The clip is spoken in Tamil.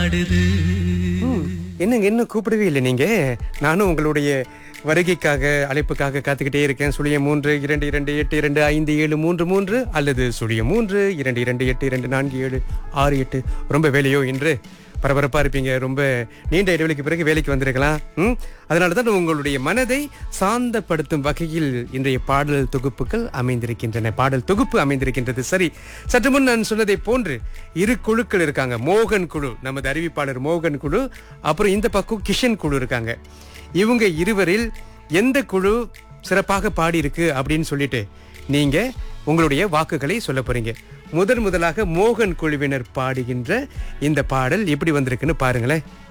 ம், என்னங்க இன்னும் கூப்பிடவே இல்லை நீங்க நானும் உங்களுடைய வருகைக்காக அழைப்புக்காக காத்துக்கிட்டே இருக்கேன் சுழியம் மூன்று இரண்டு இரண்டு எட்டு இரண்டு ஐந்து ஏழு மூன்று மூன்று அல்லது சுழியம் மூன்று இரண்டு இரண்டு எட்டு இரண்டு நான்கு ஏழு ஆறு எட்டு ரொம்ப வேலையோ இன்று பரபரப்பா இருப்பீங்க ரொம்ப நீண்ட இடைவெளிக்கு பிறகு வேலைக்கு வந்திருக்கலாம் ம் அதனால தான் உங்களுடைய மனதை சாந்தப்படுத்தும் வகையில் இன்றைய பாடல் தொகுப்புகள் அமைந்திருக்கின்றன பாடல் தொகுப்பு அமைந்திருக்கின்றது சரி சற்று முன் நான் சொன்னதை போன்று இரு குழுக்கள் இருக்காங்க மோகன் குழு நமது அறிவிப்பாளர் மோகன் குழு அப்புறம் இந்த பக்கம் கிஷன் குழு இருக்காங்க இவங்க இருவரில் எந்த குழு சிறப்பாக பாடியிருக்கு அப்படின்னு சொல்லிட்டு நீங்க உங்களுடைய வாக்குகளை சொல்ல போறீங்க முதன் முதலாக மோகன் குழுவினர் பாடுகின்ற இந்த பாடல் எப்படி வந்திருக்குன்னு பாருங்களேன்